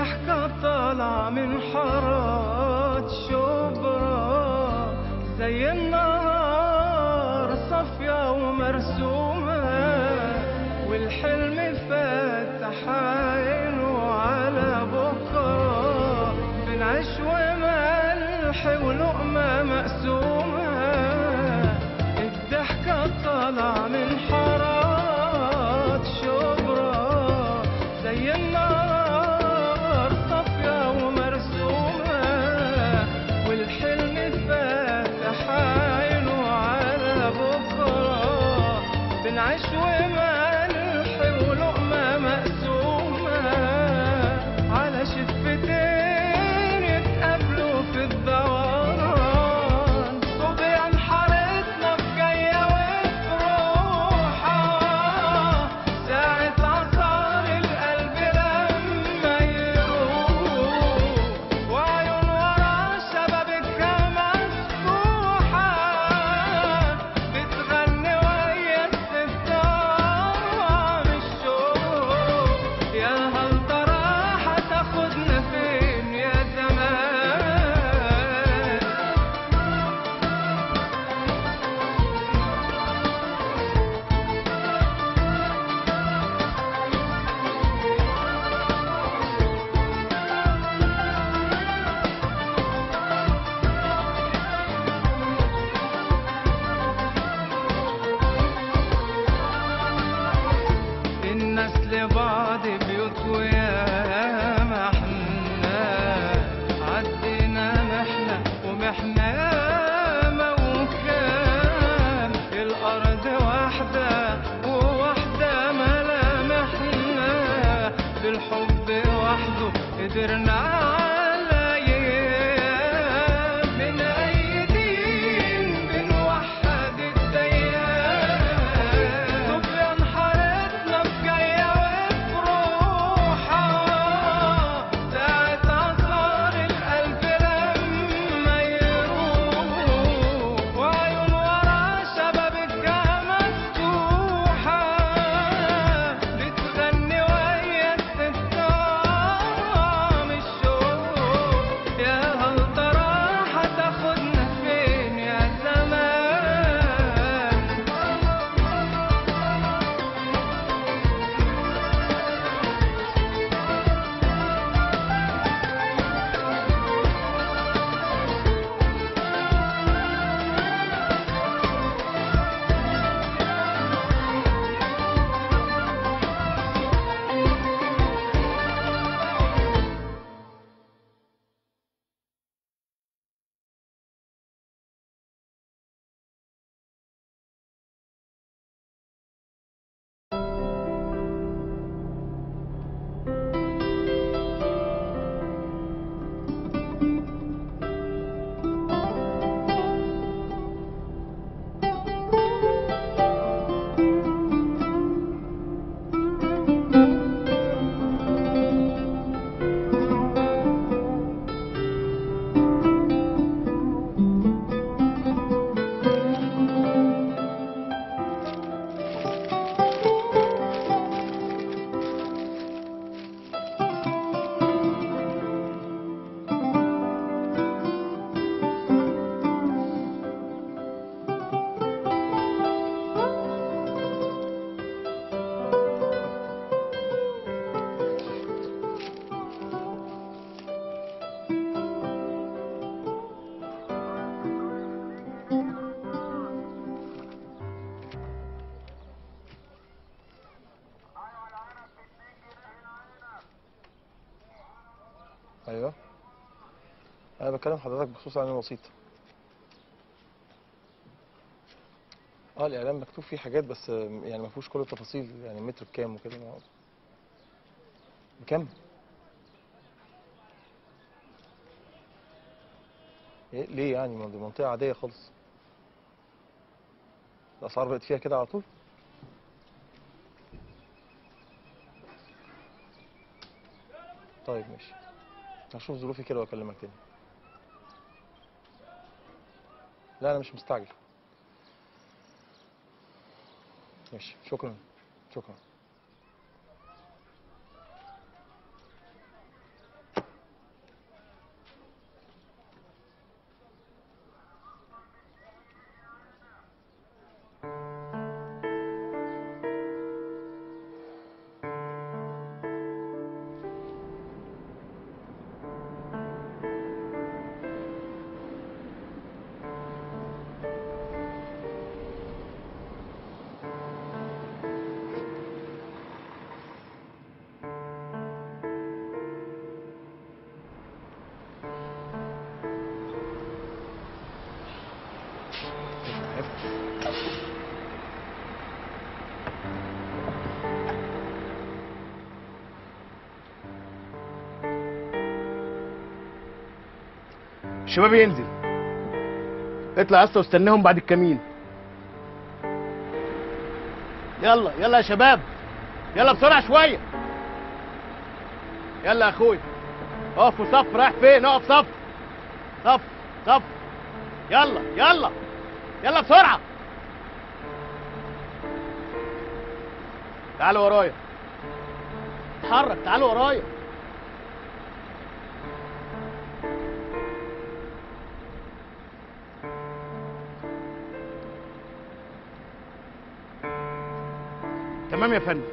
الضحكة طالعة من حارات شبرا زي النهار صافية ومرسومة والحلم فاتح عينه على بكرة بين عيش وملح ولقمة مقسومة الضحكة طالعة من حارات شبرا زي النار صافية ومرسومة والحلم فاتح عينه على بكرة بنعيش وملح ولقمة مقسومة على شفتين يتقابلوا في الدوران صبيان حارتنا في جاية وفي روحها ساعة عصار القلب لما يروح وعيون ورا شبابكها مفتوحة بتغني ويا الستار الشوق يا هل ترى هتاخدنا فين يا زمان الناس لبعض بيوت ويا محنا عدينا محنة ومحنة ياما وكان الأرض واحدة وواحدة ملامحنا بالحب وحده قدرنا على أيام من أي دين بنوحد الديان صبيان حارتنا في جاية وفي روحها ساعة عصار القلب لما يروح وعيون ورا شبابكها مفتوحة بتغني ويا الستار الشوق يا هل ترى هتاخدنا فين يا زمان ايوه انا بكلم حضرتك بخصوص اعلان وسيط اه الاعلان مكتوب فيه حاجات بس آه، يعني ما فيهوش كل التفاصيل يعني متر بكام وكده ما- بكام إيه ليه يعني ما دي منطقة عادية خالص الأسعار بقت فيها كده على طول طيب ماشي هشوف ظروفي كده واكلمك تاني لا انا مش مستعجل ماشي شكرا شكرا الشباب ينزل اطلع يا اسطى واستناهم بعد الكمين يلا يلا يا شباب يلا بسرعه شويه يلا يا اخويا اقفوا صف رايح فين اقف صف صف صف يلا يلا يلا بسرعه تعالوا ورايا اتحرك تعالوا ورايا تمام يا فندم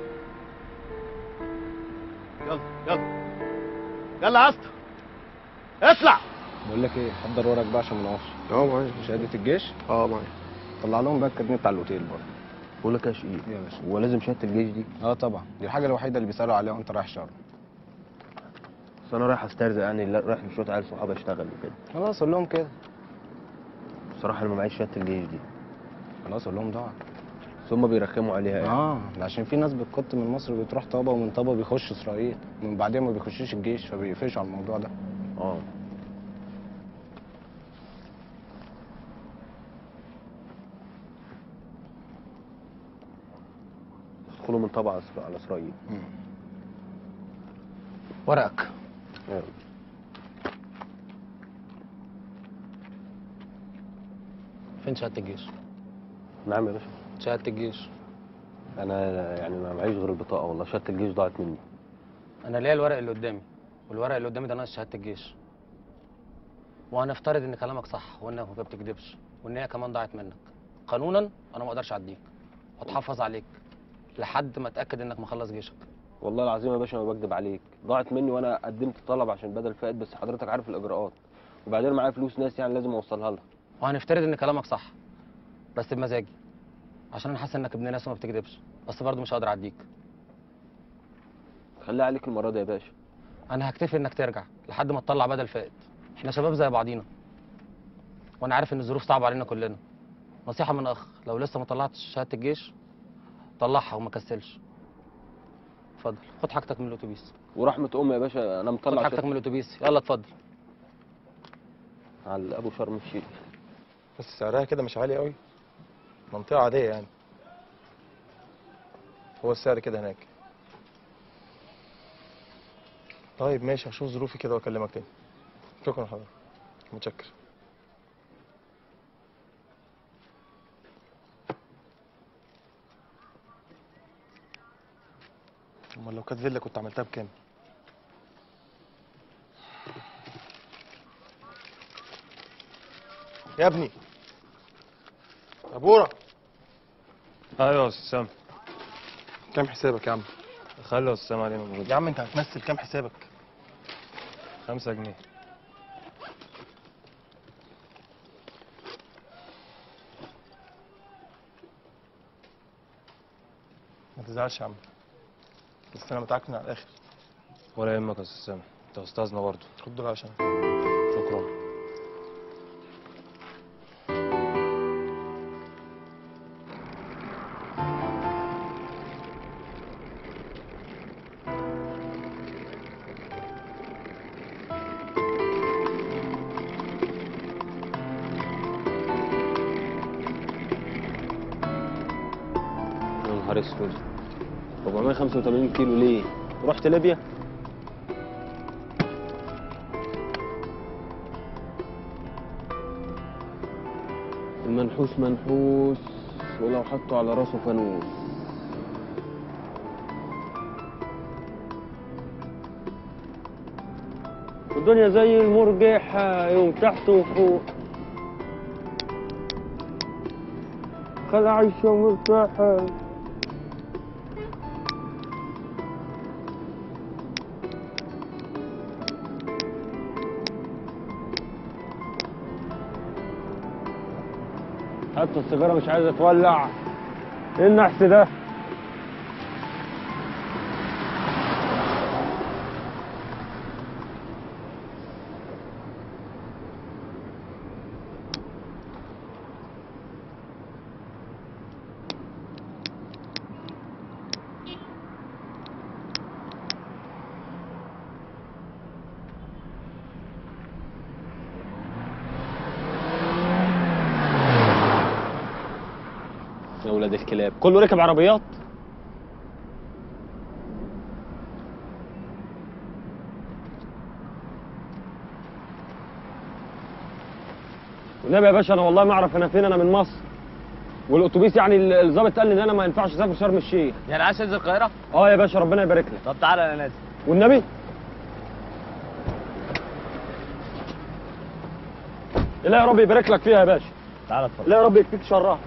يلا يلا يلا يا اسطى اطلع بقول لك ايه حضر ورقك بقى عشان ما نقفش اه معايا شهاده الجيش اه معايا طلع لهم بقى الكارنيه بتاع الاوتيل برضه بقول لك يا شقيق يا باشا هو لازم شهاده الجيش دي اه طبعا دي الحاجه الوحيده اللي بيسالوا عليها وانت رايح شرم بس انا رايح استرزق يعني لا- رايح لشويه عيال صحابي اشتغل وكده خلاص قول لهم كده بصراحه انا ما معيش شهاده الجيش دي خلاص قول لهم ضاع بس هم بيرخموا عليها يعني اه ده عشان في ناس بتقط من مصر بتروح طابا ومن طابا بيخش اسرائيل ومن بعدين ما بيخشوش الجيش فبيقفشوا على الموضوع ده اه يدخلوا من طبعا على اسرائيل ورقك يلا. فين شهاده الجيش نعم يا باشا شهاده الجيش انا يعني ما معيش غير البطاقه والله شهاده الجيش ضاعت مني انا ليا الورق اللي قدامي والورق اللي قدامي ده ناقص شهاده الجيش وهنفترض ان كلامك صح وانك ما بتكذبش وان هي كمان ضاعت منك قانونا انا ما اقدرش اعديك واتحفظ عليك لحد ما اتاكد انك مخلص جيشك والله العظيم يا باشا ما بكدب عليك ضاعت مني وانا قدمت طلب عشان بدل فائت بس حضرتك عارف الاجراءات وبعدين معايا فلوس ناس يعني لازم اوصلها لها وهنفترض ان كلامك صح بس بمزاجي عشان انا حاسس انك ابن ناس وما بتكذبش بس برضه مش هقدر اعديك خليها عليك المره دي يا باشا انا هكتفي انك ترجع لحد ما تطلع بدل فائت احنا شباب زي بعضينا وانا عارف ان الظروف صعبه علينا كلنا نصيحه من اخ لو لسه ما طلعتش شهاده الجيش طلعها وما كسلش اتفضل خد حاجتك من الاتوبيس ورحمه امي يا باشا انا خد مطلع حاجتك من الاتوبيس يلا اتفضل على ابو شرم الشيخ بس سعرها كده مش عالي قوي منطقة عادية يعني هو السعر كده هناك طيب ماشي هشوف ظروفي كده واكلمك تاني شكرا حضرتك متشكر امال لو كانت فيلا كنت عملتها بكام يا ابني يا بورا ايوه يا استاذ سامي كام حسابك يا عم خلي يا استاذ سامي علينا موجود يا عم انت هتمثل كام حسابك خمسة جنيه ما تزعلش يا عم بس انا متعكن على الاخر ولا يهمك يا استاذ سامي انت استاذنا برضه خد دول عشان شكرا يا نهار اسود 485 كيلو ليه؟ رحت ليبيا؟ المنحوس منحوس ولو حطوا على راسه فانوس الدنيا زي المرجحة يوم تحت وفوق خلع عيشة مرتاحة حتى السيجارة مش عايزة تولع ايه النحس ده؟ ولاد الكلاب كله ركب عربيات والنبي يا باشا انا والله ما اعرف انا فين انا من مصر والاتوبيس يعني ال- الظابط قال لي ان انا ما ينفعش اسافر شرم الشيخ يعني عايز تنزل القاهره اه يا باشا ربنا يبارك لك طب تعالى انا نازل والنبي لا يا رب يبارك لك فيها يا باشا تعالى اتفضل لا يا رب يكفيك شرها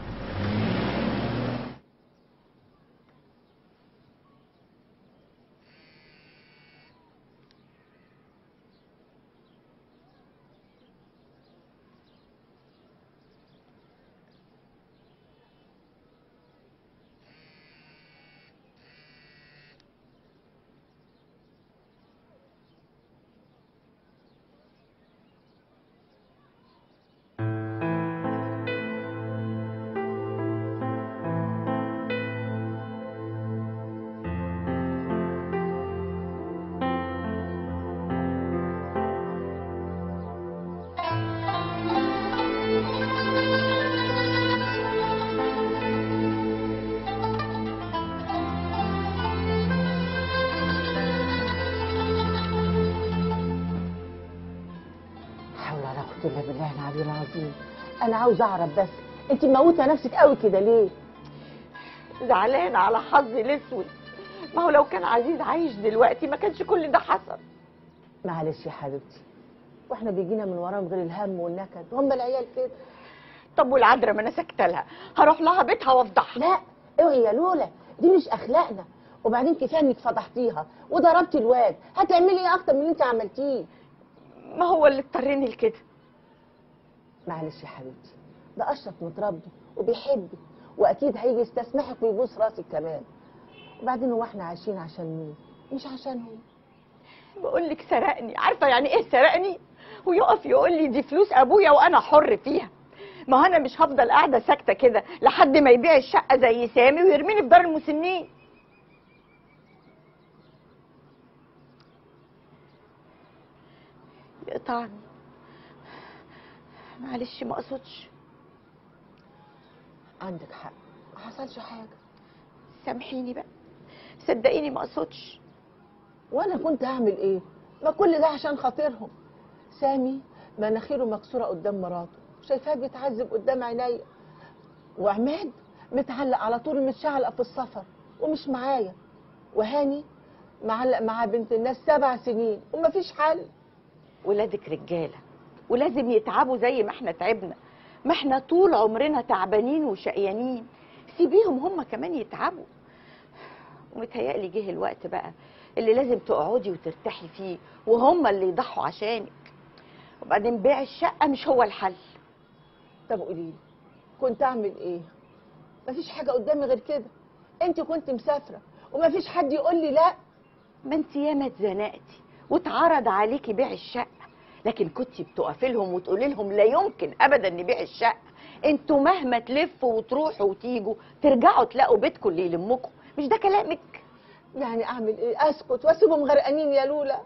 حول ولا قوة إلا بالله العلي العظيم أنا عاوز أعرف بس أنت موتة نفسك قوي كده ليه؟ زعلانة على حظي الأسود ما هو لو كان عزيز عايش دلوقتي ما كانش كل ده حصل معلش يا حبيبتي واحنا بيجينا من وراهم غير الهم والنكد هم العيال كده طب والعذراء ما انا ساكته لها هروح لها بيتها وافضحها لا اوعي يا لولا دي مش اخلاقنا وبعدين كفايه انك فضحتيها وضربتي الواد هتعملي ايه اكتر من اللي انت عملتيه ما هو اللي اضطرني لكده معلش يا حبيبتي ده اشرف متربي وبيحبك واكيد هيجي يستسمحك ويبوس راسك كمان وبعدين هو احنا عايشين عشان مين مش عشانهم بقول لك سرقني عارفه يعني ايه سرقني ويقف يقول لي دي فلوس ابويا وانا حر فيها ما هو انا مش هفضل قاعده ساكته كده لحد ما يبيع الشقه زي سامي ويرميني في دار المسنين يقطعني معلش ما اقصدش عندك حق ما حصلش حاجه سامحيني بقى صدقيني ما اقصدش وانا كنت هعمل ايه ما كل ده عشان خاطرهم سامي مناخيره مكسوره قدام مراته شايفاه بيتعذب قدام عينيا وعماد متعلق على طول متشعلق في السفر ومش معايا وهاني معلق مع بنت الناس سبع سنين ومفيش حل ولادك رجاله ولازم يتعبوا زي ما احنا تعبنا ما احنا طول عمرنا تعبانين وشقيانين سيبيهم هم كمان يتعبوا ومتهيألي جه الوقت بقى اللي لازم تقعدي وترتاحي فيه وهم اللي يضحوا عشانك وبعدين بيع الشقه مش هو الحل طب قولي لي كنت اعمل ايه مفيش حاجه قدامي غير كده انت كنت مسافره ومفيش حد يقول لي لا ما انت ياما اتزنقتي واتعرض عليكي بيع الشقه لكن كنت بتقفي لهم وتقولي لهم لا يمكن ابدا نبيع الشقه انتوا مهما تلفوا وتروحوا وتيجوا ترجعوا تلاقوا بيتكم اللي يلمكم مش ده كلامك يعني اعمل ايه اسكت واسيبهم غرقانين يا لولا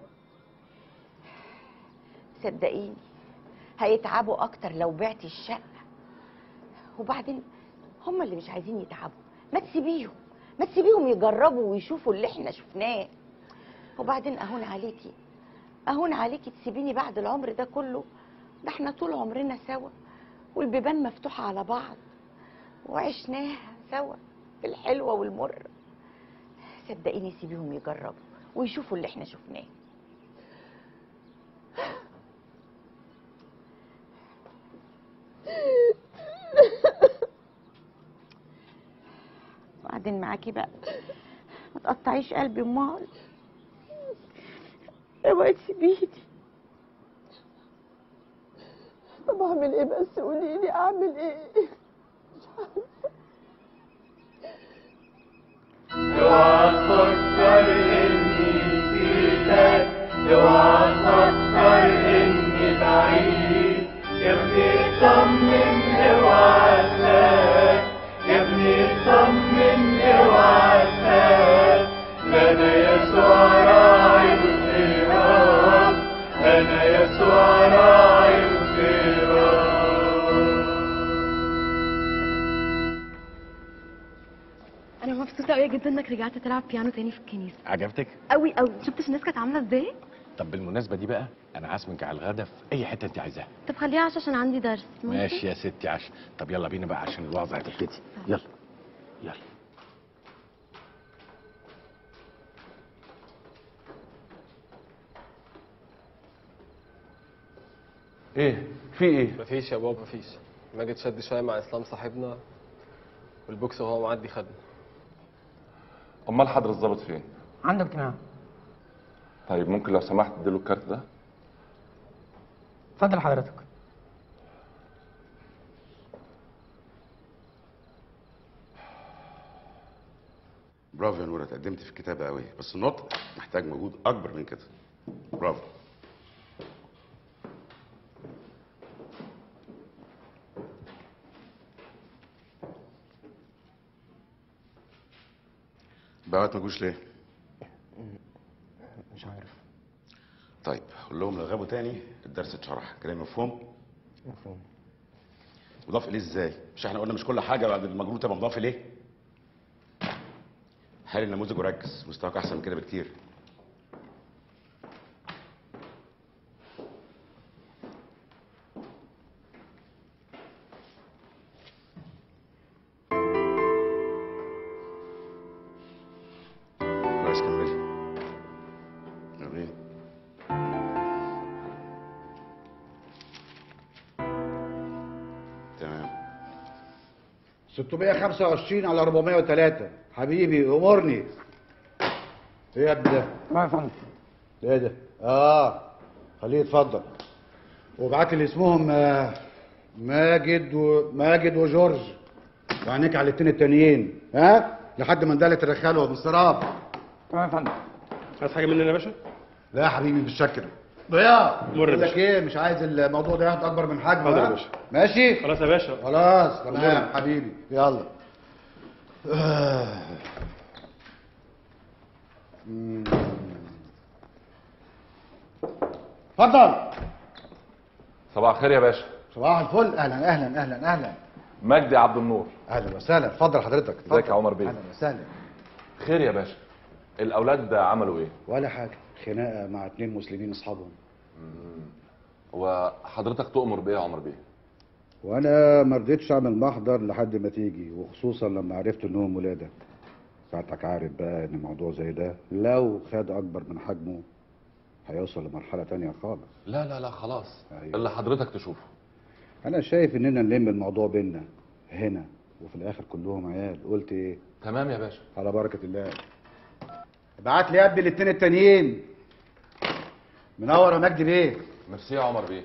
صدقيني هيتعبوا اكتر لو بعتي الشقه وبعدين هم اللي مش عايزين يتعبوا ما تسيبيهم ما تسيبيهم يجربوا ويشوفوا اللي احنا شفناه وبعدين اهون عليكي اهون عليكي تسيبيني بعد العمر ده كله ده احنا طول عمرنا سوا والبيبان مفتوحه على بعض وعشناها سوا في الحلوه والمره صدقيني سيبيهم يجربوا ويشوفوا اللي احنا شفناه وبعدين معاكي بقى ما تقطعيش قلبي امال اوعي تسيبيني طب اعمل ايه بس قولي لي اعمل ايه اوعى تفكر اني نسيتك اوعى تفكر اني بعيد يا ابني اطمن اوعى تخاف يا ابني اطمن اوعى تخاف ده انا يسوع راعي الخيرات انا يسوع راعي الخيرات سمعت انك رجعت تلعب بيانو تاني في الكنيسه عجبتك قوي قوي شفتش الناس كانت عامله ازاي طب بالمناسبه دي بقى انا عازمك على الغدا في اي حته انت عايزاها طب خليها عشان عشان عندي درس ممكن؟ ماشي يا ستي عشان طب يلا بينا بقى عشان الوعظه هتبتدي يلا يلا ايه في ايه مفيش يا بابا مفيش ماجد شد شويه مع اسلام صاحبنا والبوكس وهو معدي خدنا امال حضر الظابط فين عنده اجتماع طيب ممكن لو سمحت اديله الكارت ده اتفضل حضرتك برافو يا نورة اتقدمت في الكتابة قوي بس النطق محتاج مجهود أكبر من كده برافو بقى ما جوش ليه؟ مش عارف طيب قول لهم لو غابوا تاني الدرس اتشرح كلام مفهوم؟ مفهوم مضاف اليه ازاي؟ مش احنا قلنا مش كل حاجة بعد المجرور تبقى مضاف اليه؟ حل النموذج وركز مستواك أحسن من كده بكتير كويس كملي جميل تمام 625 على 403 حبيبي امرني ايه يا ابني ده؟ ما يا فندم ايه ده؟ اه خليه يتفضل وابعت لي اسمهم آه، ماجد وماجد وجورج وعينيك على الاتنين التانيين ها لحد ما ندلت الرخاله بالسراب تمام يا فندم عايز حاجه مننا يا باشا لا يا حبيبي بالشكل ضياء مر يا بقول لك باشا. ايه مش عايز الموضوع ده ياخد اكبر من حجمه حاضر يا ها؟ باشا. ماشي خلاص يا باشا خلاص تمام مر. حبيبي يلا آه. مم. اتفضل صباح الخير يا باشا صباح الفل اهلا اهلا اهلا اهلا مجدي عبد النور اهلا وسهلا اتفضل حضرتك اتفضل. ازيك يا عمر بيه اهلا وسهلا خير يا باشا الاولاد عملوا ايه ولا حاجه خناقه مع اتنين مسلمين اصحابهم وحضرتك تؤمر بايه يا عمر بيه وانا ما رضيتش اعمل محضر لحد ما تيجي وخصوصا لما عرفت انهم ولادك ساعتك عارف بقى ان موضوع زي ده لو خد اكبر من حجمه هيوصل لمرحله تانية خالص لا لا لا خلاص أيوة. اللي حضرتك تشوفه انا شايف اننا نلم الموضوع بينا هنا وفي الاخر كلهم عيال قلت ايه تمام يا باشا على بركه الله ابعت لي يا ابني الاتنين التانيين منور يا مجدي بيه ميرسي يا عمر بيه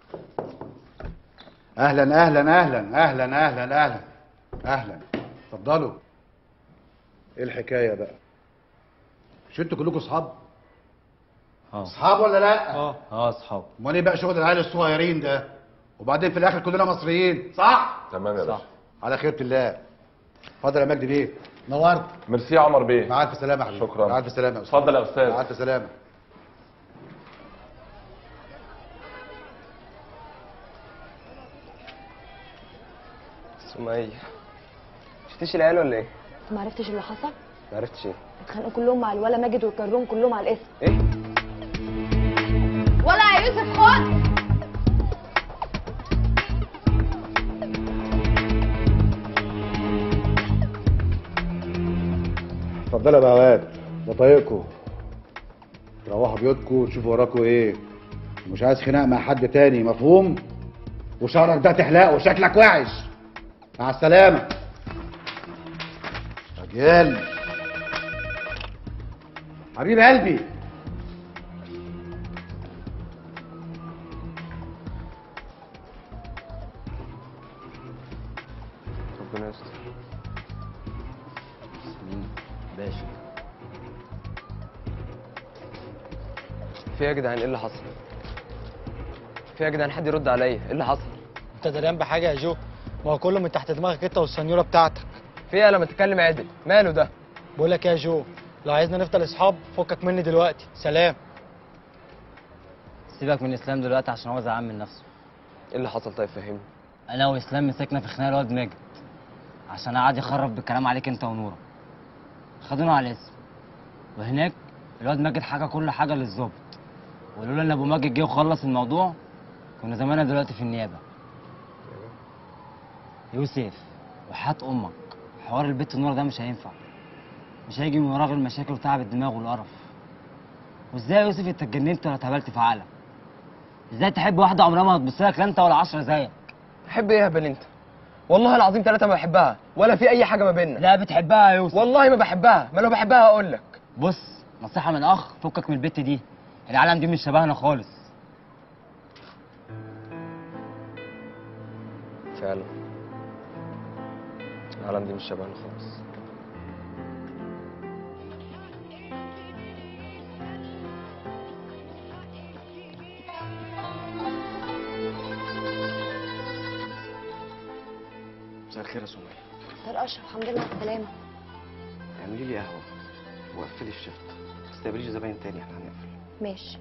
اهلا اهلا اهلا اهلا اهلا اهلا اهلا اتفضلوا ايه الحكايه بقى مش انتوا كلكم اصحاب اه اصحاب ولا لا اه اه اصحاب امال ايه بقى شغل العيال الصغيرين ده وبعدين في الاخر كلنا مصريين صح تمام يا صح. باشا على خيرة الله اتفضل يا مجدي بيه نورت ميرسي يا عمر بيه مع الف سلامه يا حبيبي شكرا. مع الف سلامه يا أستاذ. اتفضل يا استاذ مع الف سلامه سمية شفتيش العيال ولا ايه؟ ما عرفتش اللي حصل ما عرفتش ايه؟ اتخانقوا كلهم مع الولا ماجد وكرهم كلهم على الاسم ايه؟ ولا يا يوسف خد اتفضلوا يا بهوات بطايقكم تروحوا بيوتكم وتشوفوا وراكوا ايه مش عايز خناق مع حد تاني مفهوم وشعرك ده تحلقه وشكلك وحش مع السلامه راجل حبيب قلبي ربنا يستر باشا في إيه يا جدعان ايه اللي حصل؟ في إيه يا جدعان حد يرد عليا ايه اللي حصل؟ انت دريان بحاجه يا جو ما هو كله من تحت دماغك انت والسنيوره بتاعتك في ايه لما تتكلم عدل؟ ماله ده؟ بقول لك ايه يا جو لو عايزنا نفضل اصحاب فكك مني دلوقتي سلام سيبك من اسلام دلوقتي عشان هو زعلان من نفسه ايه اللي حصل طيب فهمني انا واسلام مسكنا في خناقه الواد ماجد عشان قعد يخرب بالكلام عليك انت ونوره خدونا على الاسم وهناك الواد ماجد حكى كل حاجه للظابط ولولا ان ابو ماجد جه وخلص الموضوع كنا زماننا دلوقتي في النيابه يوسف وحات امك حوار البت نور ده مش هينفع مش هيجي من وراه غير مشاكل وتعب الدماغ والقرف وازاي يا يوسف انت اتجننت ولا اتهبلت في عقلك ازاي تحب واحده عمرها ما هتبص لك لا انت ولا عشرة زيك بحب ايه يا هبل انت والله العظيم ثلاثة ما بحبها ولا في أي حاجة ما بيننا لا بتحبها يا يوسف والله ما بحبها ما لو بحبها هقول لك بص نصيحه من اخ فكك من البت دي العالم دي مش شبهنا خالص فعلا العالم دي مش شبهنا خالص مساء الخير يا سمية دكتور اشرف الحمد لله على السلامه اعملي لي قهوة وقفلي الشفت ما تستقبليش زباين تاني احنا هنقفل ماشي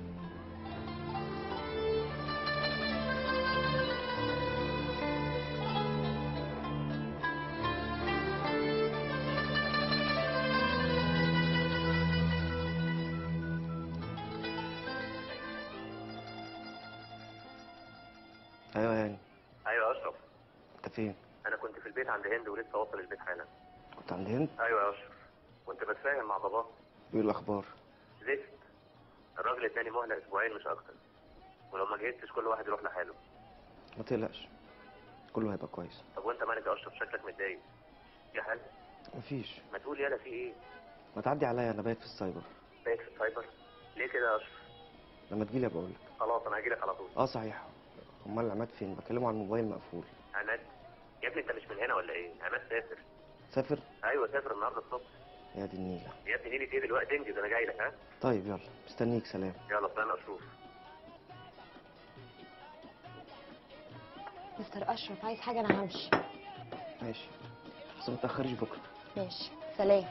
ايوه يعني ايوه يا اشرف انت فين؟ انا كنت في البيت عند هند ولسه واصل البيت حالا كنت عند هند؟ ايوه يا اشرف كنت بتفاهم مع باباه ايه الاخبار؟ زفت الراجل اداني مهله اسبوعين مش اكتر ولو ما جهزتش كل واحد يروح لحاله ما تقلقش كله هيبقى كويس طب وانت مالك يا اشرف شكلك متضايق يا حاج مفيش ما تقول يالا في ايه ما تعدي عليا انا بايت في السايبر بايت في السايبر ليه كده يا اشرف لما تجيلي بقول لك خلاص انا هجيلك على طول اه صحيح امال عماد فين بكلمه على الموبايل مقفول عماد يا ابني انت مش من هنا ولا ايه عماد سافر سافر ايوه سافر النهارده الصبح يا دي النيله يا ابني نيلي ايه دلوقتي انجز انا جاي لك ها طيب يلا مستنيك سلام يلا استنى اشوف مستر اشرف عايز حاجه انا همشي ماشي بس ما تاخريش بكره ماشي سلام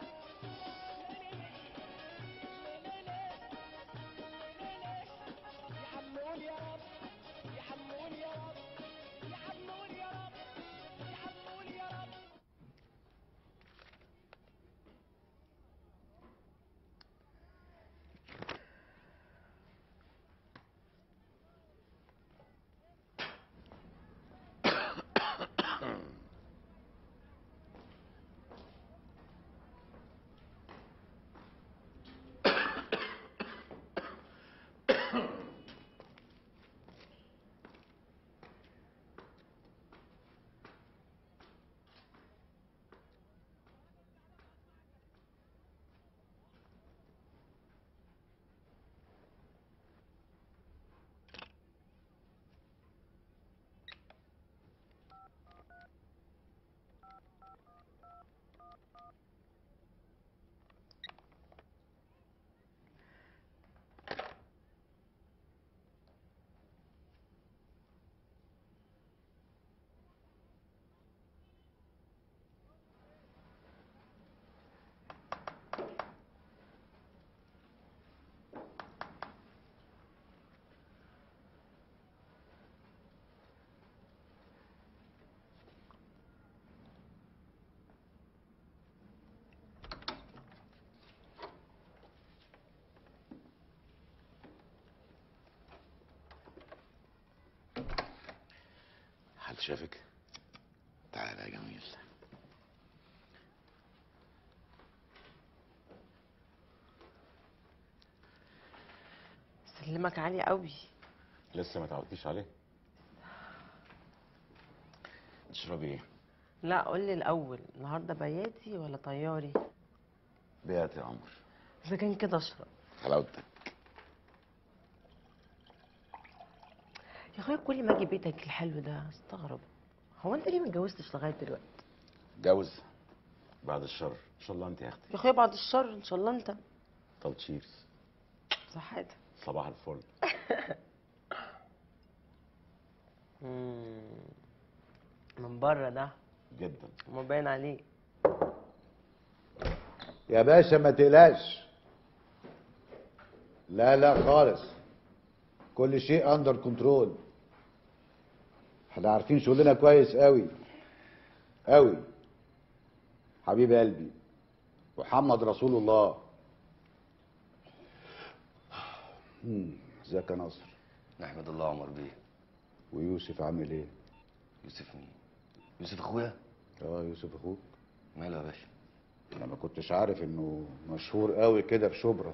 حد شافك تعالى يا جميل سلمك عالي قوي لسه ما تعودتيش عليه تشربي ايه لا قول لي الاول النهارده بياتي ولا طياري بيات يا عمر اذا كان كده اشرب حلاوتك يا اخويا كل ما اجي بيتك الحلو ده استغرب هو انت ليه ما اتجوزتش لغايه دلوقتي اتجوز بعد الشر ان شاء الله انت يا اختي يا اخويا بعد الشر ان شاء الله انت طب تشيرز صحتك صباح الفل مم. من بره ده جدا ما باين عليه يا باشا ما تقلقش لا لا خالص كل شيء اندر كنترول احنا عارفين شغلنا كويس قوي قوي حبيب قلبي محمد رسول الله مم، ازيك يا ناصر نحمد الله عمر بيه ويوسف عامل ايه يوسف مين يوسف اخويا اه يوسف اخوك ماله يا باشا انا ما كنتش عارف انه مشهور قوي كده في شبرا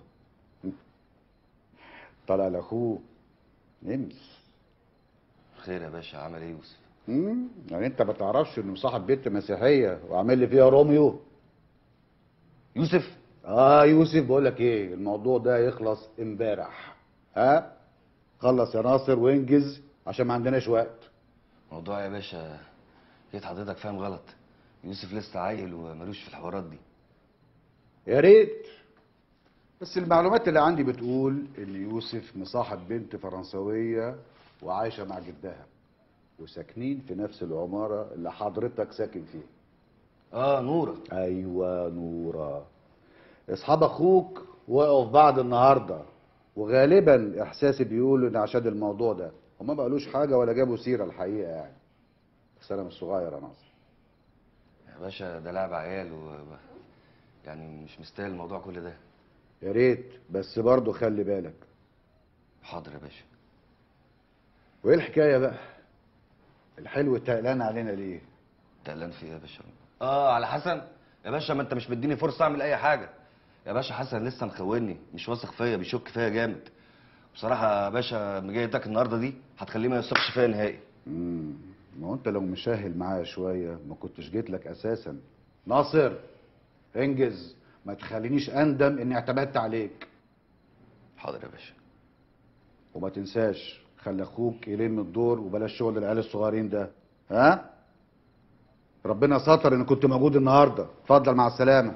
طلع لاخوه نمس خير يا باشا عمل ايه يوسف مم، يعني انت ما تعرفش انه صاحب بنت مسيحيه وعامل لي فيها روميو يوسف اه يوسف بقول لك ايه الموضوع ده يخلص امبارح ها خلص يا ناصر وانجز عشان ما عندناش وقت موضوع يا باشا جيت حضرتك فاهم غلط يوسف لسه عيل وملوش في الحوارات دي يا ريت بس المعلومات اللي عندي بتقول ان يوسف مصاحب بنت فرنسويه وعايشه مع جدها وساكنين في نفس العماره اللي حضرتك ساكن فيها اه نوره ايوه نوره اصحاب اخوك وقعوا في بعض النهارده وغالبا احساسي بيقول ان عشان الموضوع ده هما ما قالوش حاجه ولا جابوا سيره الحقيقه يعني بس انا مش صغير يا ناصر يا باشا ده لعب عيال و يعني مش مستاهل الموضوع كل ده يا ريت بس برضه خلي بالك حاضر يا باشا وايه الحكايه بقى الحلو تقلان علينا ليه تقلان في ايه يا باشا اه على حسن يا باشا ما انت مش مديني فرصه اعمل اي حاجه يا باشا حسن لسه مخوني مش واثق فيا بيشك فيا جامد بصراحه يا باشا مجايتك النهارده دي هتخليه ما يثقش فيا نهائي امم ما هو انت لو مشاهل معايا شويه ما كنتش جيت لك اساسا ناصر انجز ما تخلينيش اندم اني اعتمدت عليك حاضر يا باشا وما تنساش خلي اخوك يلم الدور وبلاش شغل العيال الصغيرين ده ها ربنا ستر ان كنت موجود النهارده اتفضل مع السلامه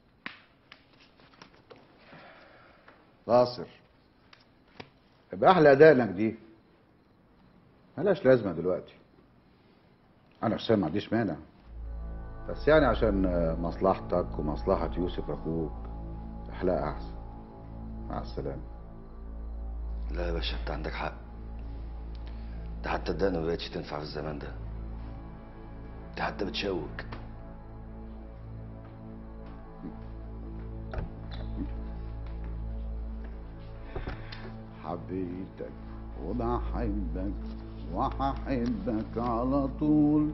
ناصر يبقى احلى ادائك دي ملهاش لازمه دلوقتي انا شخصيا ما عنديش مانع بس يعني عشان مصلحتك ومصلحه يوسف اخوك احلى احسن مع السلامه لا يا باشا انت عندك حق ده حتى الدقن ما بقتش تنفع في الزمان ده دي حتى بتشوك حبيتك وبحبك وهحبك على طول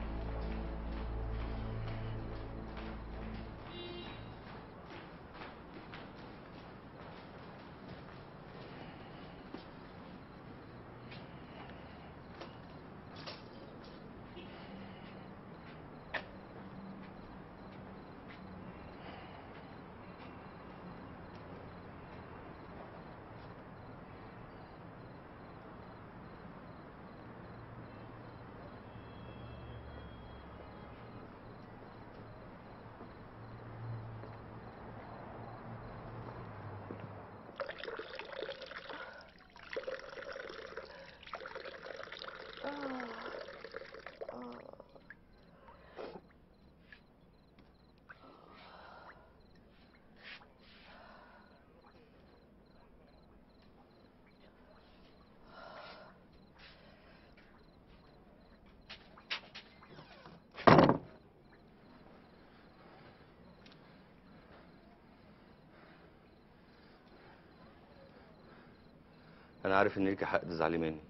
انا عارف ان ليك حق تزعلي مني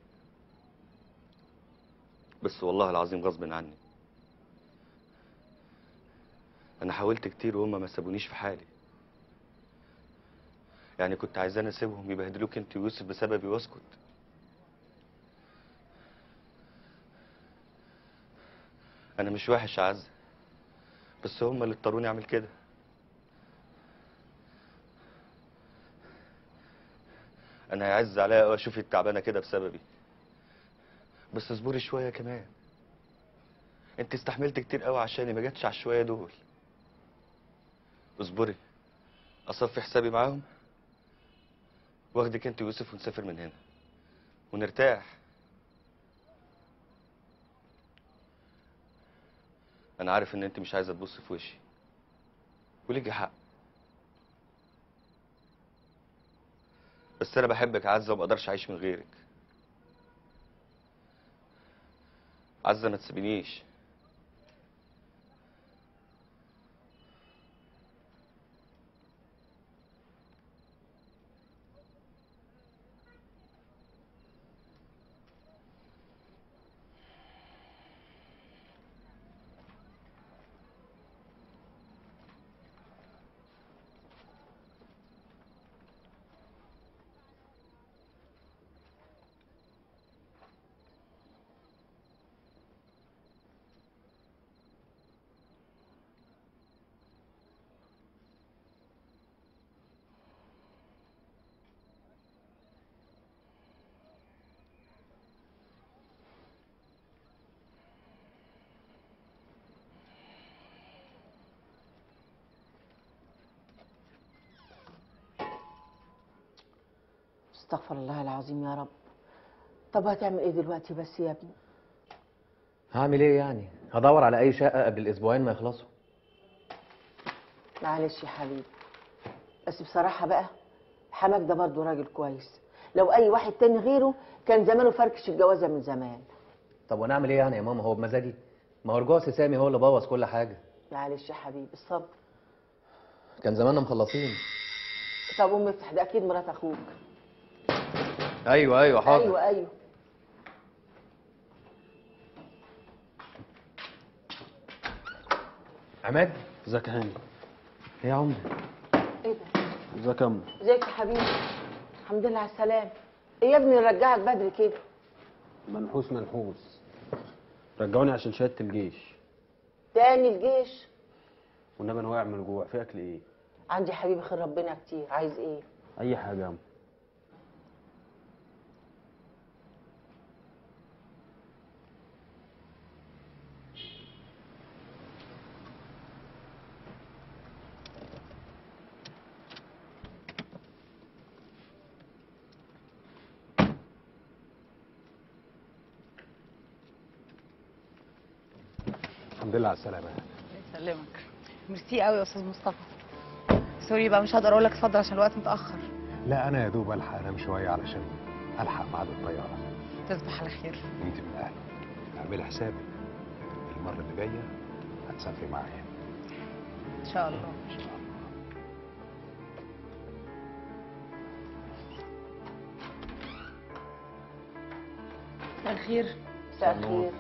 بس والله العظيم غصب عني انا حاولت كتير وهم ما سابونيش في حالي يعني كنت عايزاني اسيبهم يبهدلوك انت ويوسف بسببي واسكت انا مش وحش يا عز بس هم اللي اضطروني اعمل كده انا هيعز عليا قوي اشوفك تعبانه كده بسببي بس اصبري شويه كمان انت استحملت كتير قوي عشاني ما جاتش على الشويه دول اصبري اصفي حسابي معاهم واخدك انت ويوسف ونسافر من هنا ونرتاح انا عارف ان انت مش عايزه تبص في وشي وليكي حق بس انا بحبك يا عزه وما اقدرش اعيش من غيرك عزه ما تسيبنيش استغفر الله العظيم يا رب طب هتعمل ايه دلوقتي بس يا ابني هعمل ايه يعني هدور على اي شقه قبل الاسبوعين ما يخلصوا معلش يا حبيبي بس بصراحه بقى حماك ده برضه راجل كويس لو اي واحد تاني غيره كان زمانه فركش الجوازه من زمان طب وانا اعمل ايه يعني يا ماما هو بمزاجي ما هو رجوع سامي هو اللي بوظ كل حاجه معلش يا حبيبي الصبر كان زماننا مخلصين طب قوم افتح ده اكيد مرات اخوك ايوه ايوه حاضر ايوه ايوه عماد ازيك يا هاني ايه يا عمده ايه ده ازيك يا ام ازيك يا حبيبي الحمد لله على السلامه ايه يا ابني رجعك بدري كده منحوس منحوس رجعوني عشان شهاده الجيش تاني الجيش والنبي انا واقع من الجوع في اكل ايه عندي حبيبي خير ربنا كتير عايز ايه اي حاجه يا ام الحمد لله على السلامه يسلمك ميرسي قوي يا استاذ مصطفى سوري بقى مش هقدر اقول لك اتفضل عشان الوقت متاخر لا انا يا دوب الحق انام شويه علشان الحق ميعاد الطياره تصبح على خير وانت من اهلي اعملي حسابك المره اللي جايه هتسافري معايا ان شاء الله مساء الخير مساء الخير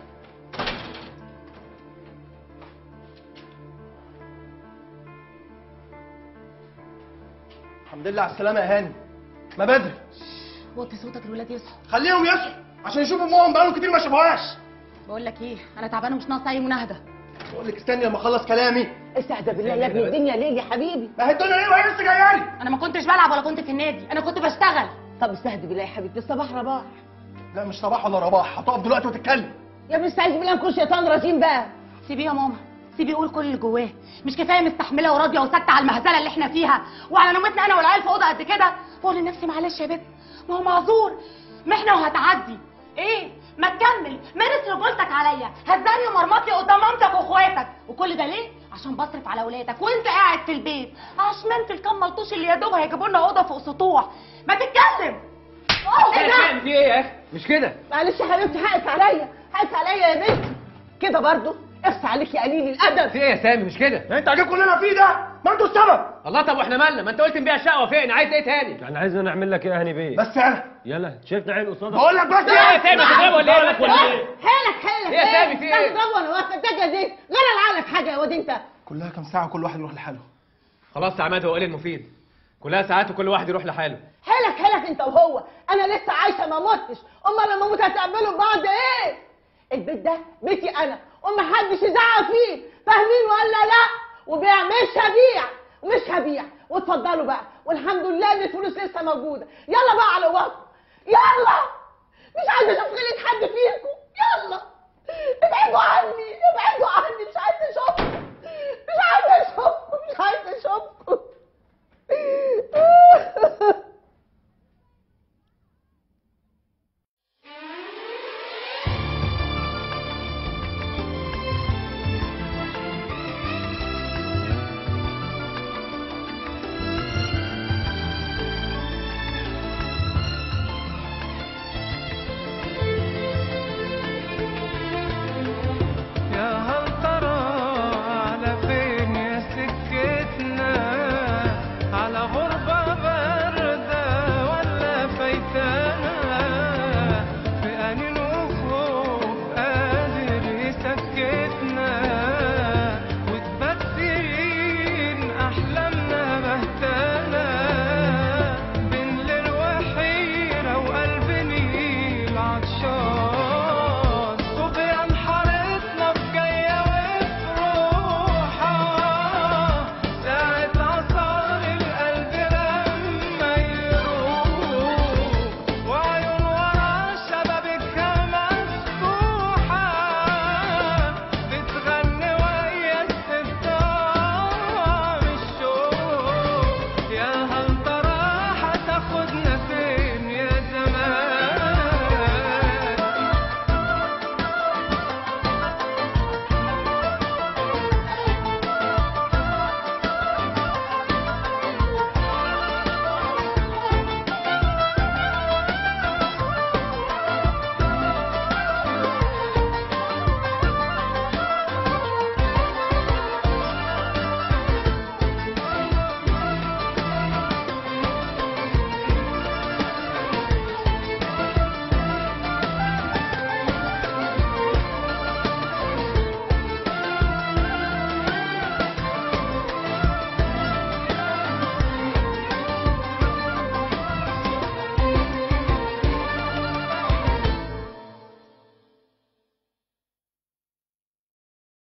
الحمد لله على السلامه يا هاني ما بدري وطي صوتك الولاد يصحوا خليهم يصحوا عشان يشوفوا امهم بقالهم كتير ما شافوهاش بقول لك ايه انا تعبانه ومش ناقصه اي مناهده بقول لك استني لما اخلص كلامي استهدى بالله يا ابني الدنيا ليه يا حبيبي ما هي الدنيا ليه وهي لسه جايه لي انا ما كنتش بلعب ولا كنت في النادي انا كنت بشتغل طب استهدى بالله يا حبيبتي الصباح رباح لا مش صباح ولا رباح هتقف دلوقتي وتتكلم يا ابني استعيذ بالله من كل شيطان رجيم بقى سيبيه يا ماما سيبيه يقول كل اللي جواه مش كفايه مستحمله وراضيه وساكته على المهزله اللي احنا فيها وعلى نومتنا انا والعيال في اوضه قد كده بقول لنفسي معلش يا بنت ما هو معذور محنه وهتعدي ايه ما تكمل مارس رجولتك عليا هزاني ومرمطلي قدام مامتك واخواتك وكل ده ليه عشان بصرف على اولادك وانت قاعد في البيت عشان الكام ملطوش اللي يا دوب هيجيبوا لنا اوضه فوق سطوح ما تتكلم ايه ده في ايه يا اخي مش كده معلش يا حبيبتي حقك عليا حقك عليا يا بنتي كده برضه اخفى عليك يا قليل الادب في ايه يا سامي مش كده انت عليك كلنا فيه ده ما انتوا السبب الله طب واحنا مالنا ما انت قلت نبيع الشقه وفين عايز ايه تاني يعني عايزنا نعمل لك ايه يا هاني بيه بس انا يلا شفنا عين قصادك بقول لك بس ايه يا سامي هتضربه ولا ايه بقولك ولا ايه حيلك حيلك ايه يا سامي في ايه؟ تضرب وانا واقفه الدجه دي غير العقلك حاجه يا واد انت كلها كام ساعه وكل واحد يروح لحاله خلاص يا عماد هو ايه المفيد كلها ساعات وكل واحد يروح لحاله حيلك حيلك انت وهو انا لسه عايشه ما متش امال لما اموت هتعملوا بعض ايه البيت ده بيتي انا ومحدش يزعق فيه فاهمين ولا لا وبيع مش هبيع ومش هبيع واتفضلوا بقى والحمد لله ان الفلوس لسه موجوده يلا بقى على وقت يلا